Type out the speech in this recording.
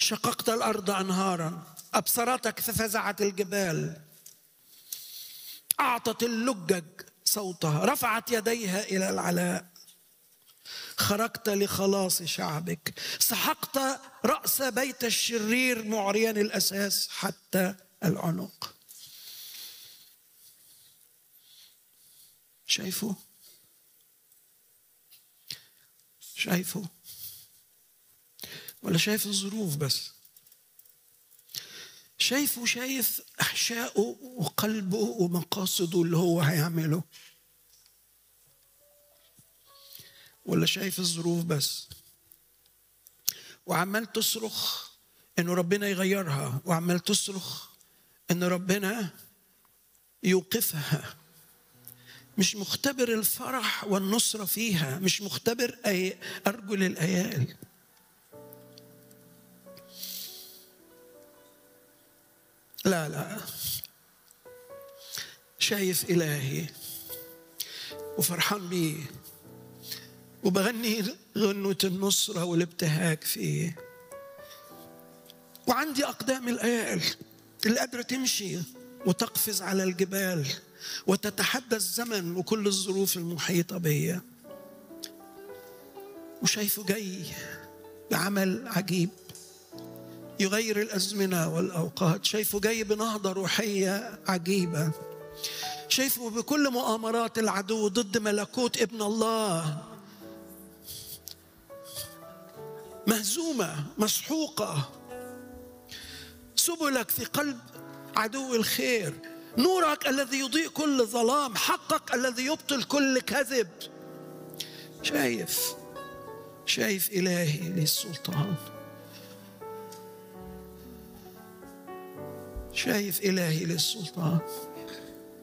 شققت الارض انهارا ابصرتك ففزعت الجبال اعطت اللجج صوتها رفعت يديها الى العلاء خرجت لخلاص شعبك سحقت راس بيت الشرير معريا الاساس حتى العنق شايفه شايفه ولا شايف الظروف بس شايفه شايف احشائه وقلبه ومقاصده اللي هو هيعمله ولا شايف الظروف بس وعمال تصرخ انه ربنا يغيرها وعمال تصرخ ان ربنا يوقفها مش مختبر الفرح والنصرة فيها مش مختبر أي أرجل الأيال لا لا شايف إلهي وفرحان بيه وبغني غنوة النصرة والابتهاج فيه وعندي أقدام الآيال اللي قادرة تمشي وتقفز على الجبال وتتحدى الزمن وكل الظروف المحيطة بيا وشايفه جاي بعمل عجيب يغير الأزمنة والأوقات شايفه جاي بنهضة روحية عجيبة شايفه بكل مؤامرات العدو ضد ملكوت ابن الله مهزومة مسحوقة سبلك في قلب عدو الخير نورك الذي يضيء كل ظلام حقك الذي يبطل كل كذب شايف شايف إلهي لي السلطان شايف إلهي للسلطان